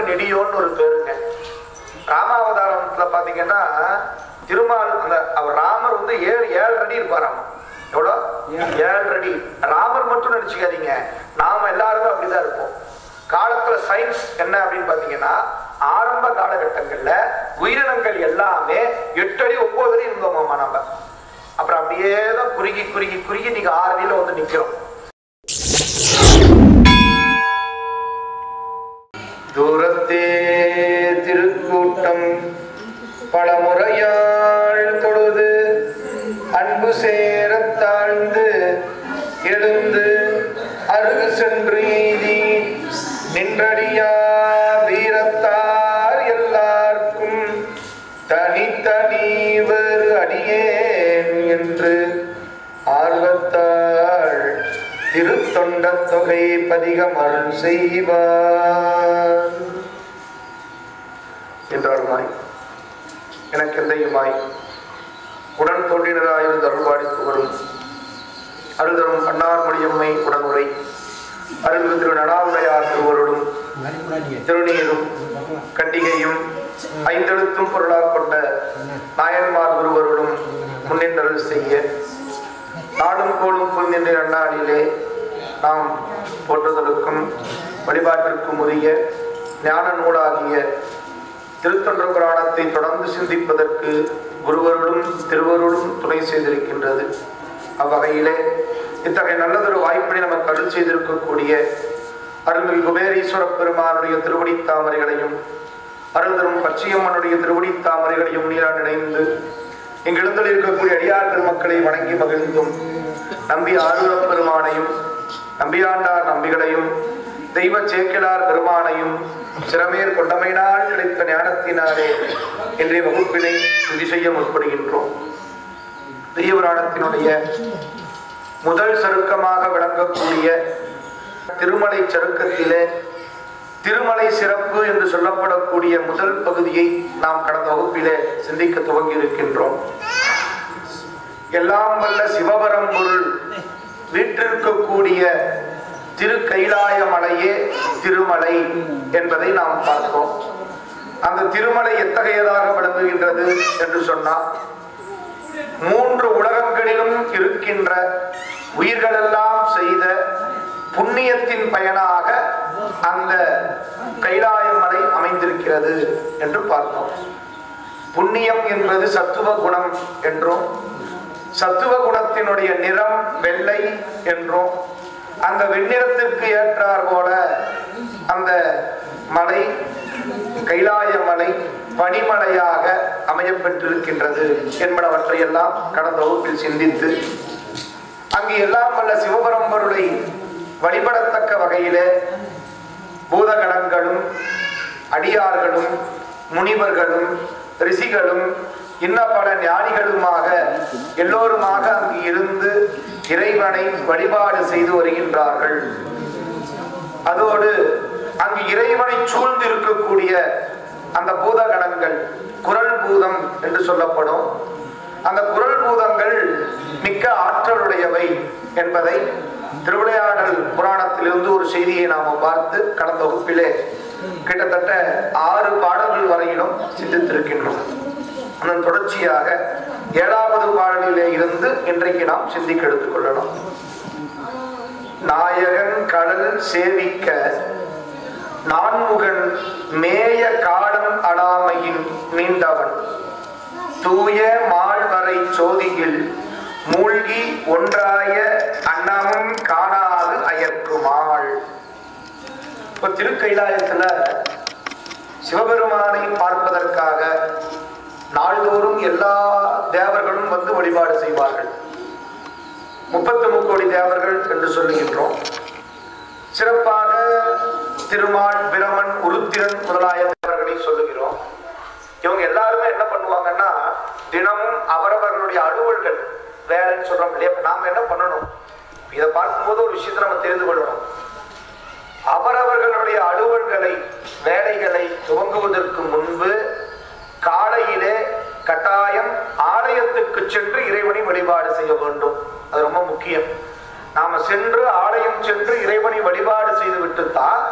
நெடியோன்னு ஒரு பேருங்க ராமாவதாரத்துல பாத்தீங்கன்னா திருமால் அந்த அவர் ராமர் வந்து ஏழு ஏழு அடி இருப்பாராம் எவ்வளோ ஏழு அடி ராமர் மட்டும் நினைச்சுக்காதீங்க நாம எல்லாருமே அப்படிதான் இருப்போம் காலத்துல சயின்ஸ் என்ன அப்படின்னு பாத்தீங்கன்னா ஆரம்ப காலகட்டங்கள்ல உயிரினங்கள் எல்லாமே எட்டு அடி ஒன்பது அடி இருந்தோமாமா நம்ம அப்புறம் அப்படியே தான் குறுகி குறுகி குறுகி நீங்க ஆறு அடியில வந்து நிக்கிறோம் தூரத்தே திருக்கூட்டம் பல முறையாள் தொழுது அன்பு சேரத் தாழ்ந்து எழுந்து அருகு சென்று எய்தி நின்றடியா வீரத்தார் எல்லார்க்கும் தனித்தனிவர் அடியேன் என்று ஆர்வத்தாள் திருத்தொண்ட தொகை பதிகம் அருள் செய்வார் என்றாருமாய் எனக்கு எந்தையுமாய் உடன் தோன்றினராயிருந்து அருள்வாடித்து வரும் அருள்தரும் பன்னார்மொழியம்மை உடனுரை அருள்மிகு திரு நடாவுடையார் திருவருடும் திருநீரும் கண்டிகையும் ஐந்தெழுத்தும் பொருளாக கொண்ட நாயன்மார் குருவருடும் முன்னின்றல் செய்ய நாடும் கோளும் புரிந்தின்ற அண்ணாடியிலே நாம் போற்றுதலுக்கும் வழிபாட்டிற்கும் உரிய ஞான நூலாகிய திருத்தொன்ற புராணத்தை தொடர்ந்து சிந்திப்பதற்கு குருவருடும் திருவருடும் துணை செய்திருக்கின்றது அவ்வகையிலே இத்தகைய நல்லதொரு வாய்ப்பினை நமக்கு அருள் செய்திருக்கக்கூடிய அருள்மிகு குபேரீஸ்வர பெருமானுடைய திருவடி தாமரைகளையும் அருள்தரும் பச்சையம்மனுடைய திருவடி தாமரைகளையும் நீரால் நினைந்து இங்கிருந்தில் இருக்கக்கூடிய அடியார் பெருமக்களை வணங்கி மகிழ்ந்தும் நம்பி ஆரூரப் பெருமானையும் நம்பியாண்டார் நம்பிகளையும் தெய்வ சேக்கிலார் பெருமானையும் சிறமேர் கொண்டமையினால் கிடைத்த ஞானத்தினாலே இன்றைய வகுப்பினை துதி செய்ய முற்படுகின்றோம் பெரிய புராணத்தினுடைய முதல் சருக்கமாக விளங்கக்கூடிய திருமலை சருக்கத்திலே திருமலை சிறப்பு என்று சொல்லப்படக்கூடிய முதல் பகுதியை நாம் கடந்த வகுப்பிலே சிந்திக்க துவங்கி இருக்கின்றோம் எல்லாம் வல்ல சிவபரம்பொருள் வீற்றிருக்கக்கூடிய திரு கைலாய மலையே திருமலை என்பதை நாம் பார்த்தோம் அந்த திருமலை எத்தகையதாக விளங்குகின்றது என்று சொன்னால் மூன்று உலகங்களிலும் இருக்கின்ற உயிர்களெல்லாம் செய்த புண்ணியத்தின் பயனாக அந்த கைலாய மலை அமைந்திருக்கிறது என்று பார்த்தோம் புண்ணியம் என்பது சத்துவ குணம் என்றும் சத்துவ குணத்தினுடைய நிறம் வெள்ளை என்றும் அந்த வெண்ணிறத்திற்கு ஏற்றார் போல அந்த மலை கைலாய மலை பனிமலையாக அமையப்பெற்றிருக்கின்றது என்பனவற்றையெல்லாம் கடந்த வகுப்பில் சிந்தித்து அங்கு எல்லாம் வல்ல சிவபரம்பொருளை வழிபடத்தக்க வகையிலே பூதகணங்களும் அடியார்களும் முனிவர்களும் ரிஷிகளும் இன்ன பல ஞானிகளுமாக எல்லோருமாக அங்கு இருந்து இறைவனை வழிபாடு செய்து வருகின்றார்கள் அதோடு அங்கு இறைவனை சூழ்ந்து இருக்கக்கூடிய அந்த பூதகணங்கள் குரல் பூதம் என்று சொல்லப்படும் அந்த குரல் பூதங்கள் மிக்க ஆற்றலுடையவை என்பதை திருவிளையாடல் புராணத்திலிருந்து ஒரு செய்தியை நாம பார்த்து கடந்த வகுப்பிலே கிட்டத்தட்ட ஆறு பாடல்கள் வரையிலும் சிந்தித்திருக்கின்றோம் அதன் தொடர்ச்சியாக ஏழாவது பாடலிலே இருந்து இன்றைக்கு நாம் சிந்திக்க எடுத்துக்கொள்ளலாம் நாயகன் கடல் சேவிக்க நான்முகன் மேய காலம் அடாமையின் நீண்டவன் தூய மால்வரை சோதியில் மூழ்கி ஒன்றாய அன்னமும் காணாது அயர்க்குமாள் இப்ப திருக்கைலாயத்துல சிவபெருமானை பார்ப்பதற்காக நாள்தோறும் எல்லா தேவர்களும் வந்து வழிபாடு செய்வார்கள் முப்பத்து முக்கோடி தேவர்கள் என்று சொல்லுகின்றோம் சிறப்பாக திருமால் பிரமன் உருத்திரன் முதலாய தேவர்களை சொல்லுகிறோம் இவங்க எல்லாருமே என்ன பண்ணுவாங்கன்னா தினமும் அவரவர்களுடைய அலுவல்கள் வேலைன்னு சொல்றோம் இல்லையா இப்ப நாம என்ன பண்ணணும் இதை பார்க்கும்போது ஒரு விஷயத்தை நம்ம தெரிந்து கொள்ளணும் அவரவர்களுடைய அலுவல்களை வேலைகளை துவங்குவதற்கு முன்பு காலையிலே கட்டாயம் ஆலயத்துக்கு சென்று இறைவனை வழிபாடு செய்ய வேண்டும் அது ரொம்ப முக்கியம் நாம சென்று ஆலயம் சென்று இறைவனை வழிபாடு செய்து விட்டுத்தான்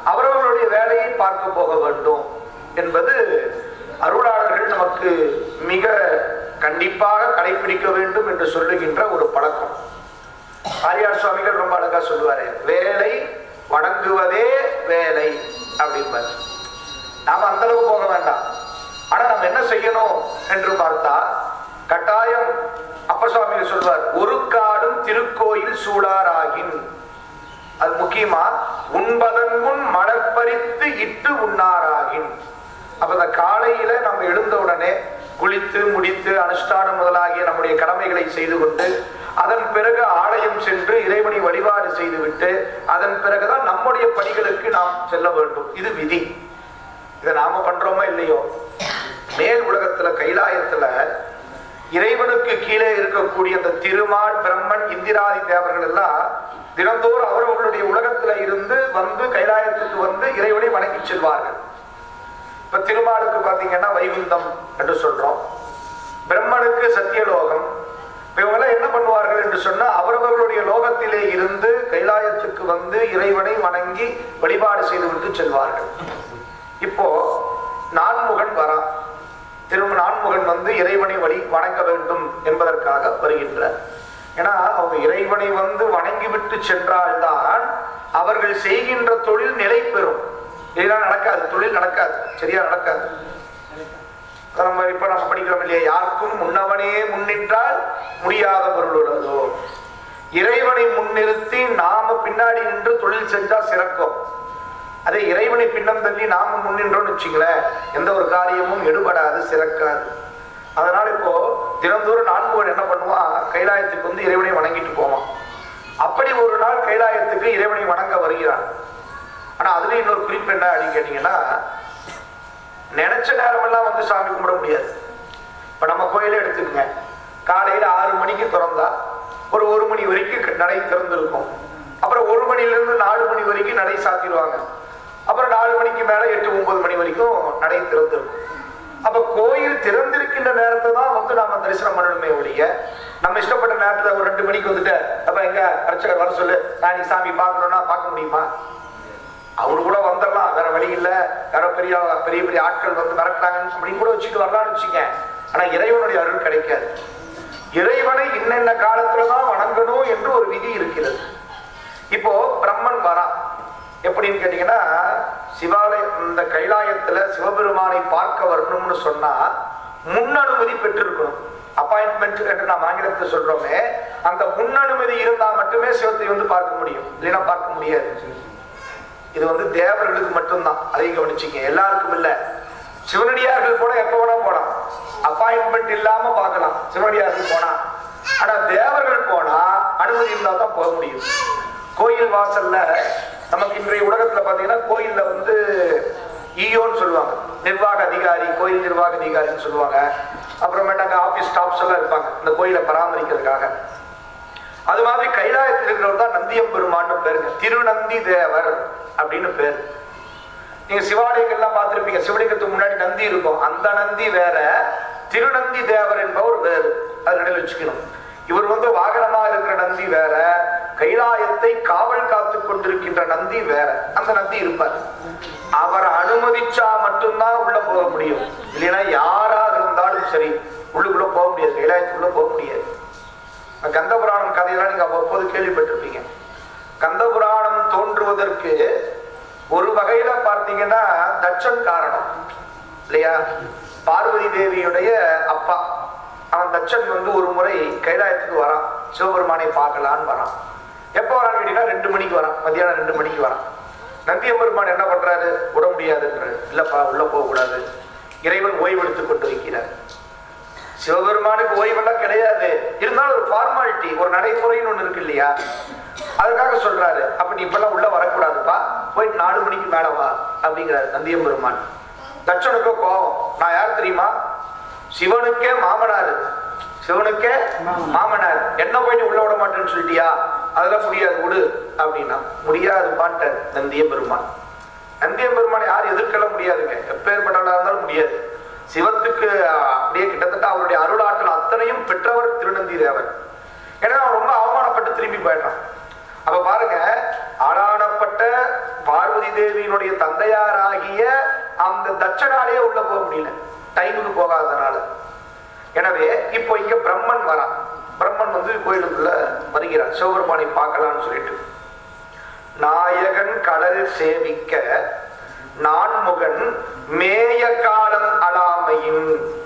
அவரவர்களுடைய வேலையை பார்க்க போக வேண்டும் என்பது அருளாளர்கள் நமக்கு மிக கண்டிப்பாக கடைபிடிக்க வேண்டும் என்று சொல்லுகின்ற ஒரு பழக்கம் ஆரியார் சுவாமிகள் ரொம்ப அழகா சொல்லுவாரு வேலை வணங்குவதே வேலை அப்படிம்பாரு நாம அந்த அளவுக்கு போக வேண்டாம் ஆனா நம்ம என்ன செய்யணும் என்று பார்த்தா கட்டாயம் அப்ப சுவாமிகள் சொல்வார் ஒரு காடும் திருக்கோயில் சூடாராகின் அது முக்கியமா உண்பதன் முன் மலர்பறித்து இட்டு உண்ணாராகின் அப்ப இந்த காலையில நம்ம எழுந்த உடனே குளித்து முடித்து அனுஷ்டானம் முதலாகிய நம்முடைய கடமைகளை செய்து கொண்டு அதன் பிறகு ஆலயம் சென்று இறைவனை வழிபாடு செய்துவிட்டு அதன் பிறகுதான் நம்முடைய பணிகளுக்கு நாம் செல்ல வேண்டும் இது விதி இதை நாம பண்றோமோ இல்லையோ மேல் உலகத்துல கைலாயத்துல இறைவனுக்கு கீழே இருக்கக்கூடிய அந்த திருமால் பிரம்மன் இந்திராதி தேவர்கள் எல்லாம் தினந்தோறும் அவர்களுடைய உலகத்துல இருந்து வந்து கைலாயத்துக்கு வந்து இறைவனை வணங்கி செல்வார்கள் இப்ப திருமாலுக்கு பாத்தீங்கன்னா வைகுந்தம் என்று சொல்றோம் பிரம்மனுக்கு சத்தியலோகம் இப்ப இவங்கெல்லாம் என்ன பண்ணுவார்கள் என்று சொன்னா அவரவர்களுடைய லோகத்திலே இருந்து கைலாயத்துக்கு வந்து இறைவனை வணங்கி வழிபாடு செய்துவிட்டு செல்வார்கள் இப்போ நான்முகன் வரா திரு நான்முகன் வந்து இறைவனை வழி வணங்க வேண்டும் என்பதற்காக வருகின்றார் ஏன்னா அவங்க இறைவனை வந்து வணங்கிவிட்டு சென்றால்தான் அவர்கள் செய்கின்ற தொழில் நிலை பெறும் இதெல்லாம் நடக்காது தொழில் நடக்காது சரியா நடக்காது அதான் நம்ம இப்ப நம்ம படிக்கிறோம் இல்லையா யாருக்கும் முன்னவனே முன்னின்றால் முடியாத பொருள் உள்ளதோ இறைவனை முன்னிறுத்தி நாம பின்னாடி நின்று தொழில் செஞ்சா சிறக்கும் அதே இறைவனை பின்னம் தள்ளி நாம முன்னின்றோம்னு வச்சுங்களேன் எந்த ஒரு காரியமும் எடுபடாது சிறக்காது அதனால இப்போ தினந்தோறும் நான்குவன் என்ன பண்ணுவான் கைலாயத்துக்கு வந்து இறைவனை வணங்கிட்டு போவான் அப்படி ஒரு நாள் கைலாயத்துக்கு இறைவனை வணங்க வருகிறான் ஆனா அதுல இன்னொரு குறிப்பு என்ன அப்படின்னு கேட்டீங்கன்னா நினைச்ச நேரமெல்லாம் வந்து சாமி கும்பிட முடியாது இப்ப நம்ம கோயிலே எடுத்துக்கோங்க காலையில ஆறு மணிக்கு திறந்தா ஒரு ஒரு மணி வரைக்கும் நடை திறந்திருக்கும் அப்புறம் ஒரு மணில இருந்து நாலு மணி வரைக்கும் நடை சாத்திடுவாங்க அப்புறம் நாலு மணிக்கு மேல எட்டு ஒன்பது மணி வரைக்கும் நடை திறந்திருக்கும் அப்ப கோயில் திறந்திருக்கின்ற நேரத்தை தான் வந்து நாம தரிசனம் பண்ணணுமே ஒழிய நம்ம இஷ்டப்பட்ட நேரத்துல ஒரு ரெண்டு மணிக்கு வந்துட்டு அப்ப எங்க அர்ச்சகர் வர சொல்லு நான் இன்னைக்கு சாமி பார்க்கணும்னா பார்க்க முடியுமா அவரு கூட வந்துடலாம் வேற வழி இல்ல வேற பெரிய பெரிய பெரிய ஆட்கள் வந்து மிரட்டாங்கன்னு அப்படின்னு கூட வச்சுட்டு வரலாம்னு வச்சுக்க ஆனா இறைவனுடைய அருள் கிடைக்காது இறைவனை இன்னென்ன காலத்துலதான் வணங்கணும் என்று ஒரு விதி இருக்கிறது இப்போ பிரம்மன் வரான் எப்படின்னு கேட்டீங்கன்னா சிவாலயம் இந்த கைலாயத்துல சிவபெருமானை பார்க்க வரணும்னு சொன்னா முன் அனுமதி பெற்றிருக்கணும் அப்பாயின்மெண்ட் என்று நாம் ஆங்கிலத்தில் சொல்றோமே அந்த முன் அனுமதி இருந்தா மட்டுமே சிவத்தை வந்து பார்க்க முடியும் இல்லைன்னா பார்க்க முடியாது இது வந்து தேவர்களுக்கு மட்டும்தான் அதையும் கவனிச்சுங்க எல்லாருக்கும் இல்ல சிவனடியார்கள் கூட எப்ப வேணா போலாம் அப்பாயின்மெண்ட் இல்லாம பார்க்கலாம் சிவனடியார்கள் போனா ஆனா தேவர்கள் போனா அனுமதி இருந்தா தான் போக முடியும் கோயில் வாசல்ல நமக்கு இன்றைய உலகத்துல பாத்தீங்கன்னா கோயில்ல வந்து ஈயோன்னு சொல்லுவாங்க நிர்வாக அதிகாரி கோயில் நிர்வாக அதிகாரின்னு சொல்லுவாங்க அப்புறமேட்டாங்க ஆபீஸ் ஸ்டாஃப்ஸ் எல்லாம் இருப்பாங்க இந்த கோயிலை பராமரிக்கிறதுக்காக அது மாதிரி கைலாயத்தில் இருக்கிறவர் தான் நந்தியம் பெருமான்னு பேருங்க திருநந்தி தேவர் அப்படின்னு பேர் நீங்க சிவாலயங்கள்லாம் பார்த்திருப்பீங்க சிவலிங்கத்துக்கு முன்னாடி நந்தி இருக்கும் அந்த நந்தி வேற திருநந்தி தேவர் என்பவர் வேறு அது நடுவில் வச்சுக்கணும் இவர் வந்து வாகனமா இருக்கிற நந்தி வேற கைலாயத்தை காவல் காத்து கொண்டிருக்கின்ற நந்தி வேற அந்த நந்தி இருப்பார் அவரை அனுமதிச்சா மட்டும்தான் உள்ள போக முடியும் இல்லைன்னா யாரா இருந்தாலும் சரி உள்ளுக்குள்ள போக முடியாது கைலாயத்துக்குள்ள போக முடியாது கந்தபுராணம் கதையெல்லாம் நீங்க அவ்வப்போது கேள்விப்பட்டிருப்பீங்க கந்தபுராணம் தோன்றுவதற்கு ஒரு வகையில பார்த்தீங்கன்னா தட்சன் காரணம் இல்லையா பார்வதி தேவியுடைய அப்பா அவன் தட்சன் வந்து ஒரு முறை கைலாயத்துக்கு வரான் சிவபெருமானை பார்க்கலான்னு வரான் எப்போ வரான்னு கேட்டீங்கன்னா ரெண்டு மணிக்கு வரான் மத்தியானம் ரெண்டு மணிக்கு வரான் நந்தியம்பெருமான் என்ன பண்றாரு விட முடியாதுன்றாரு இல்லப்பா உள்ள போக கூடாது இறைவன் ஓய்வெடுத்துக் கொண்டு இருக்கிறார் சிவபெருமானுக்கு ஓய்வெல்லாம் கிடையாது இருந்தாலும் ஒரு ஃபார்மாலிட்டி ஒரு நடைமுறைன்னு ஒண்ணு இருக்கு இல்லையா அதுக்காக சொல்றாரு அப்ப நீ இப்பெல்லாம் உள்ள வரக்கூடாதுப்பா போயிட்டு நாலு மணிக்கு மேல வா அப்படிங்கிறாரு நந்தியம் பெருமான் தட்சனுக்கோ கோபம் நான் யார் தெரியுமா சிவனுக்கே மாமனாரு சிவனுக்கே மாமனார் என்ன போய் நீ உள்ள விட மாட்டேன்னு சொல்லிட்டியா அதெல்லாம் முடியாது விடு அப்படின்னா முடியாதுப்பான்ட்டார் நந்திய பெருமான் நந்திய பெருமான் யாரும் எதிர்க்கலாம் முடியாதுங்க எப்பேற்பட்டவளா இருந்தாலும் முடியாது சிவத்துக்கு அஹ், அப்படியே கிட்டத்தட்ட அவருடைய அருளாற்றல் அத்தனையும் பெற்றவர் திருநந்தி தேவர் ஏன்னா அவன் ரொம்ப அவமானப்பட்டு திரும்பி போயிடுறான் அப்ப பாருங்க ஆளானப்பட்ட பார்வதி பார்வதி தேவியினுடைய தந்தையாராகிய அந்த தட்சனாலேயே உள்ள போக முடியல டைமுக்கு போகாதனால எனவே இப்போ இங்க பிரம்மன் வரான் பிரம்மன் வந்து கோயிலுக்குள்ள வருகிறார் சிவபெருமானை பார்க்கலாம்னு சொல்லிட்டு நாயகன் கடல் சேவிக்க நான்முகன் மேய காலம் அலாமையின்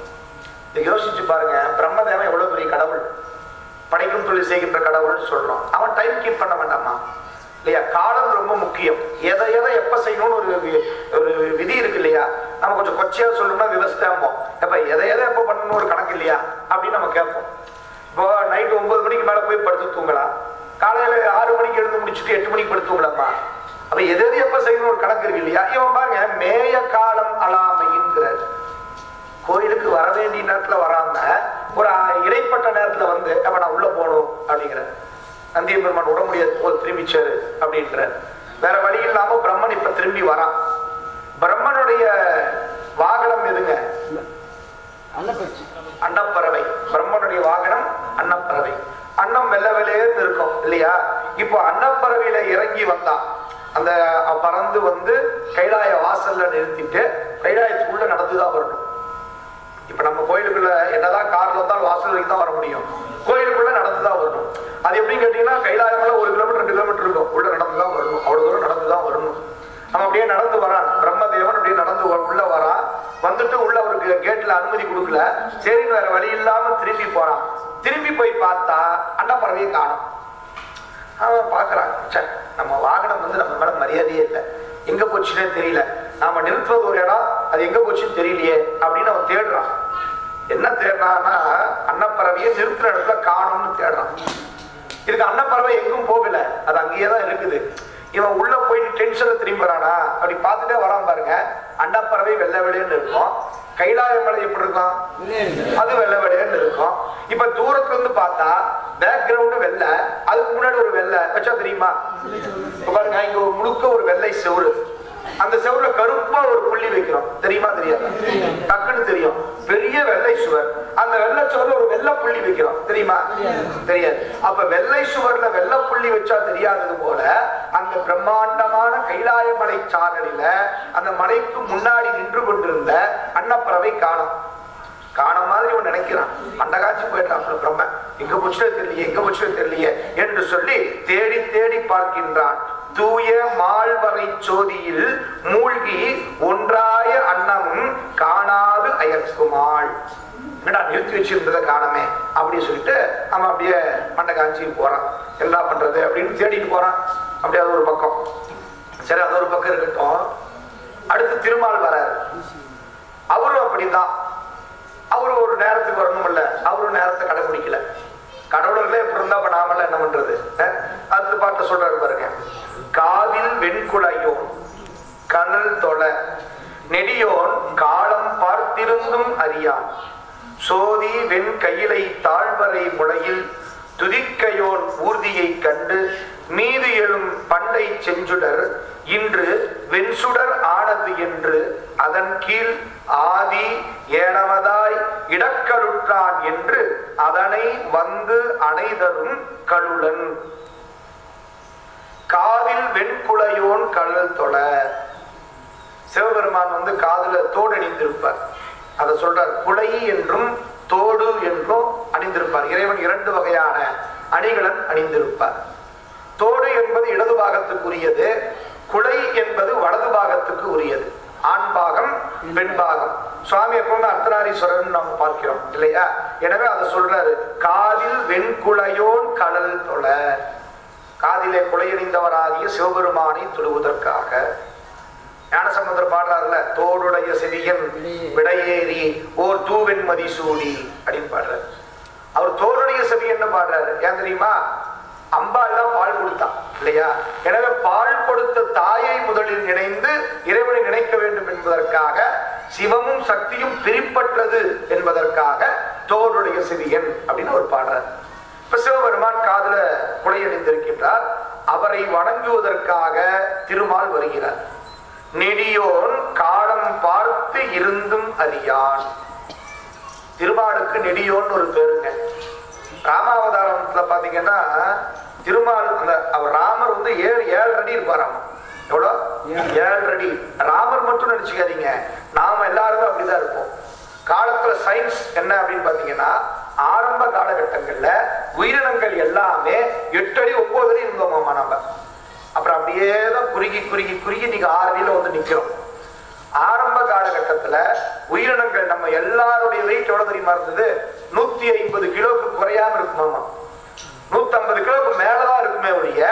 இதை யோசிச்சு பாருங்க பிரம்மதேவன் எவ்வளவு பெரிய கடவுள் படைக்கும் தொழில் செய்கின்ற கடவுள்னு சொல்றோம் அவன் டைம் கீப் பண்ண வேண்டாமா இல்லையா காலம் ரொம்ப முக்கியம் எதை எதை எப்ப செய்யணும்னு ஒரு வி- ஒரு விதி இருக்கு இல்லையா நம்ம கொஞ்சம் கொச்சையா சொல்லணும்னா விவசாயம்போம் எப்ப எதை எதை எப்ப பண்ணணும் ஒரு கணக்கு இல்லையா அப்படின்னு நம்ம கேட்போம் இப்போ நைட் ஒன்பது மணிக்கு மேல போய் படுத்து தூங்கலாம் காலையில ஆறு மணிக்கு எழுந்து முடிச்சுட்டு எட்டு மணிக்கு படுத்து தூங்கலாமா அப்ப எது எது எப்ப செய்யணும் ஒரு கணக்கு இருக்கு இல்லையா இவன் பாருங்க மேய காலம் அலாமைங்கிறார் கோயிலுக்கு வர வேண்டிய நேரத்துல வராம ஒரு அஹ், இடைப்பட்ட நேரத்துல வந்து அப்ப நான் உள்ள போகணும் அப்படிங்கிற நந்திய பெருமான் விட முடியாது போ திரும்பிச்சாரு அப்படின்ற வேற வழி இல்லாம பிரம்மன் இப்ப திரும்பி வரான் பிரம்மனுடைய வாகனம் எதுங்க அன்னப்பயிற்சி அன்னப்பறவை பிரம்மனுடைய வாகனம் அன்னப்பறவை அன்னம் வெள்ள வெள்ளையேன்னு இருக்கும் இல்லையா இப்போ அன்னப்பறவையில இறங்கி வந்தான் அந்த அவன் பறந்து வந்து கைலாய வாசல்ல நிறுத்திட்டு கைலாயத்துக்குள்ள நடந்துதான் வரணும் இப்ப நம்ம கோயிலுக்குள்ள என்னதான் கார்ல இருந்தாலும் வாசல் வரைக்கும் தான் வர முடியும் கோயிலுக்குள்ள நடந்துதான் வரணும் அது எப்படின்னு கேட்டீங்கன்னா கைலாயம்ல ஒரு கிலோமீட்டர் ரெண்டு கிலோமீட்டர் இருக்கும் உள்ள நடந்துதான் வரணும் அவ்வளவு தூரம் நடந்துதான் வரணும் அவன் அப்படியே நடந்து வரான் பிரம்மதேவன் அப்படியே நடந்து வ- உள்ள வரான் வந்துட்டு உள்ள அவருக்கு கேட்ல அனுமதி கொடுக்கல சரின்னு வேற வழி இல்லாம திரும்பி போறான் திரும்பி போய் பார்த்தா அன்னப்பறவையை காணும் அவன் பார்க்கறான் ச்சே நம்ம வாகனம் வந்து நம்ம மேல மரியாதையே இல்லை எங்க போச்சுன்னே தெரியல நாம நிறுத்துறது ஒரு இடம் அது எங்க போச்சுன்னு தெரியலையே அப்படின்னு அவன் தேடுறான் என்ன தேடுறான்னா அன்னப்பறவையை நிறுத்துற இடத்துல காணும்னு தேடுறான் இதுக்கு அன்னப்பறவை எங்கும் போகல அது அங்கேயே தான் இருக்குது இவன் உள்ள போயிட்டு டென்ஷன்ல திரும்பி வரானா அப்படி பார்த்துட்டே வரான் பாருங்க அன்னப்பறவை வெள்ளை வெளியன்னு இருக்கும் கைலாய மலை எப்படி இருக்கும் அது வெள்ளை வெள்ளையன்னு இருக்கும் இப்ப தூரத்துல இருந்து பார்த்தா பேக்ரவுண்டு வெள்ளை அதுக்கு முன்னாடி ஒரு வெள்ளை வச்சா தெரியுமா இப்ப பாருங்க இங்க ஒரு முழுக்க ஒரு வெள்ளை செவுரு அந்த செவுருல கருப்பா ஒரு புள்ளி வைக்கிறோம் தெரியுமா தெரியாது டக்குன்னு தெரியும் பெரிய வெள்ளை சுவர் அந்த வெள்ளை சுவர்ல ஒரு வெள்ளை புள்ளி வைக்கிறோம் தெரியுமா தெரியாது அப்ப வெள்ளை சுவர்ல வெள்ளை புள்ளி வச்சா தெரியாதது போல அந்த பிரம்மாண்டமான கைலாய மலை சாரலில அந்த மலைக்கு முன்னாடி நின்று கொண்டிருந்த அன்னப்பறவை காணும் காண மாதிரி அவன் நினைக்கிறான் அந்த காட்சி போயிட்டான் பிரம்ம எங்க போச்சுனே தெரியலையே எங்க போச்சுனே தெரியலையே என்று சொல்லி தேடி தேடி பார்க்கின்றான் தூய மால்வரை சோதியில் மூழ்கி ஒன்றாய அன்னமும் காணாது அயற்குமாள் என்னடா நிறுத்தி வச்சிருந்ததை காணமே அப்படின்னு சொல்லிட்டு அவன் அப்படியே மண்டை காஞ்சி போறான் என்ன பண்றது அப்படின்னு தேடிட்டு போறான் அப்படியே அது ஒரு பக்கம் சரி அது ஒரு பக்கம் இருக்கட்டும் அடுத்து திருமால் வராரு அவரும் அப்படிதான் அவரு ஒரு நேரத்துக்கு வரணும்ல அவரும் நேரத்தை கடைபிடிக்கல கடவுளர்களே எப்படி இருந்தா அப்ப நாமெல்லாம் என்ன பண்றது அஹ்? அடுத்த பாட்டை சொல்றாரு பாருங்க காதில் வெண்குளையோன் கனல் தொலை நெடியோன் காலம் பார்த்திருந்தும் அறியான் சோதி வெண் கையிலை தாழ்வரை முளையில் துதிக்கையோன் ஊர்தியை கண்டு மீது எழும் பண்டை செஞ்சுடர் இன்று வெண்சுடர் ஆனது என்று அதன் கீழ் ஆதி ஏனமதாய் இடக்கலுற்றான் என்று அதனை வந்து அணைதரும் கலுளன் காதில் வெண்குளையோன் கழல் தொழ சிவபெருமான் வந்து காதுல தோடு அணிந்திருப்பார் அதை சொல்றார் குலை என்றும் தோடு என்றும் அணிந்திருப்பார் இறைவன் இரண்டு வகையான அணிகலன் அணிந்திருப்பார் தோடு என்பது இடது பாகத்துக்குரியது குலை என்பது வலது பாகத்துக்கு உரியது ஆண் பாகம் பெண் பாகம் சுவாமி எப்பவுமே அர்த்தநாரீஸ்வரன் நம்ம பார்க்கிறோம் இல்லையா எனவே அதை சொல்றாரு காதில் வெண்குளையோன் கடல் தொழ காதிலே குலையணிந்தவராகிய சிவபெருமானை தொழுவதற்காக ஞானசம்பந்தர் பாடுறாருல தோடுடைய செவியன் விடையேறி ஓர் தூவெண் மதிசூடி அப்படின்னு பாடுறாரு அவர் தோளுடைய செவியன்னு பாடுறாரு ஏன் தெரியுமா அம்பாள் தான் பால் கொடுத்தான் இல்லையா எனவே பால் கொடுத்த தாயை முதலில் நினைந்து இறைவனை நினைக்க வேண்டும் என்பதற்காக சிவமும் சக்தியும் பிரிப்பற்றது என்பதற்காக தோளுடைய செவியன் அப்படின்னு அவர் பாடுறார் இப்ப சிவபெருமான் காதுல குலையணிந்திருக்கின்றார் அவரை வணங்குவதற்காக திருமால் வருகிறார் நெடியோன் காலம் பார்த்து இருந்தும் அறியான் திருமாலுக்கு நெடியோன் ஒரு பேருங்க ராமாவதாரத்துல பாத்தீங்கன்னா திருமால் அந்த அவர் ராமர் வந்து ஏழு ஏழு அடி இருப்பாராம் எவ்வளோ ஏழு. ஏழு அடி ராமர் மட்டும் நினைச்சுக்காதீங்க நாம எல்லாருமே அப்படிதான் இருப்போம் காலத்துல சயின்ஸ் என்ன அப்படின்னு பாத்தீங்கன்னா ஆரம்ப காலகட்டங்கள்ல உயிரினங்கள் எல்லாமே எட்டு அடி ஒன்பது அடி இருந்தோமாமா நம்ம அப்புறம் அப்படியே தான் குறுகி குறுகி குறுகி நீங்க ஆறு அடியில வந்து நிக்கிறோம் ஆரம்ப காலகட்டத்துல உயிரினங்கள் நம்ம எல்லாருடைய வெயிட் எவ்வளவு தெரியுமா இருந்தது நூத்தி ஐம்பது கிலோவுக்கு குறையாம இருக்குமாமா நூத்தி ஐம்பது கிலோவுக்கு மேலதான் இருக்குமே ஒழிய